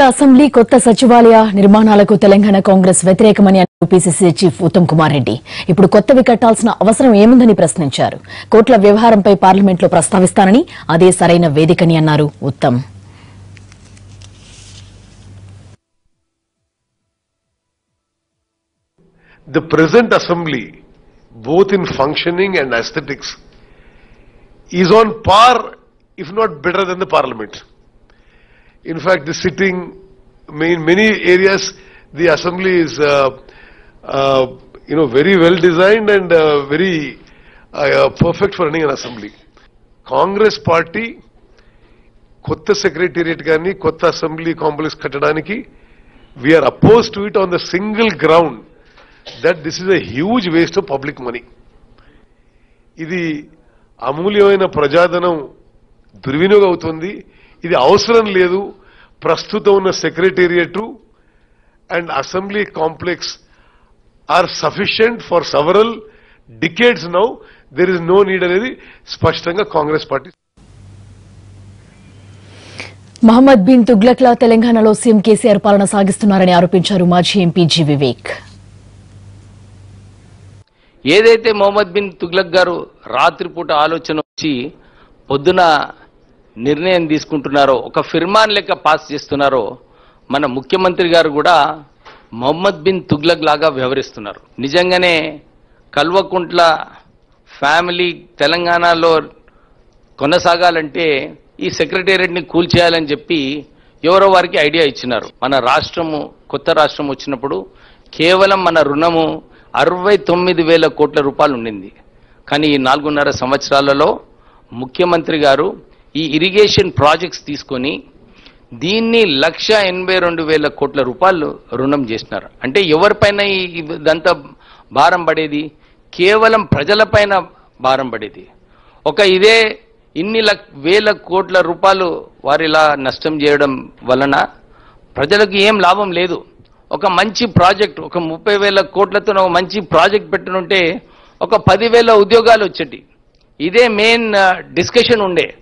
Assembly కొత్త సచివాలయ నిర్మాణాలకు తెలంగాణ కాంగ్రెస్ వ్యతిరేకమని అన్నారు పీసీసీ చీఫ్ ఉత్తమ్ కుమార్ రెడ్డి ఇప్పుడు కొత్తవి కట్టాల్సిన అవసరం ఏముందని ప్రశ్నించారు కోట్ల వ్యవహారంపై పార్లమెంట్లో ప్రస్తావిస్తానని అదే సరైన వేదికని అన్నారు Uttam the present assembly, both in functioning and aesthetics, is on par, if not better than the parliament. In fact, the sitting, in many areas, the assembly is, uh, uh, you know, very well designed and uh, very uh, perfect for running an assembly. Congress party కొత్త secretariat కానీ కొత్త assembly complex కట్టడానికి we are oppose to it on the single ground that this is a huge waste of public money ఇది అమూల్యమైన ప్రజాధనం దుర్వినియోగం అవుతుంది ఇది అవసరం లేదు ప్రస్తుతం ఉన్న secretariat and assembly complex are sufficient for several decades now there is no need అనేది స్పష్టంగా కాంగ్రెస్ పార్టీ మహమ్మద్ బిన్ తుగ్లక్లా తెలంగాణలో సీఎం కేసీఆర్ పాలన సాగిస్తున్నారని ఆరోపించారు మాజీ ఎంపీ జి వివేక్ ఏదైతే మొహమ్మద్ బిన్ తుగ్లక్ గారు రాత్రిపూట ఆలోచన వచ్చి పొద్దున నిర్ణయం తీసుకుంటున్నారో ఒక ఫిర్మాన్ లెక్క పాస్ చేస్తున్నారో మన ముఖ్యమంత్రి గారు కూడా మొహమ్మద్ బిన్ తుగ్లక్ లాగా వ్యవహరిస్తున్నారు నిజంగానే కల్వకుంట్ల ఫ్యామిలీ తెలంగాణలో కొనసాగాలంటే ఈ సెక్రటేరియట్ని కూల్చేయాలని చెప్పి ఎవరో వారికి ఐడియా ఇచ్చినారు మన రాష్ట్రము కొత్త రాష్ట్రం వచ్చినప్పుడు కేవలం మన రుణము అరవై తొమ్మిది వేల కోట్ల రూపాయలు ఉండింది కానీ ఈ నాలుగున్నర సంవత్సరాలలో ముఖ్యమంత్రి గారు ఈ ఇరిగేషన్ ప్రాజెక్ట్స్ తీసుకొని దీన్ని లక్ష ఎనభై రెండు వేల కోట్ల రూపాయలు రుణం చేసినారు అంటే ఎవరిపైన ఈ- ఇదంతా భారం పడేది కేవలం ప్రజలపైన భారం పడేది ఒక ఇదే ఇన్ని లక్ వేల కోట్ల రూపాయలు వారిలా నష్టం చేయడం వలన ప్రజలకు ఏం లాభం లేదు ఒక మంచి ప్రాజెక్ట్ ఒక ముప్పై వేల కోట్లతో ఒక మంచి ప్రాజెక్ట్ పెట్టనుంటే ఒక పదివేల ఉద్యోగాలు వచ్చేటి ఇదే మెయిన్ డిస్కషన్ ఉండే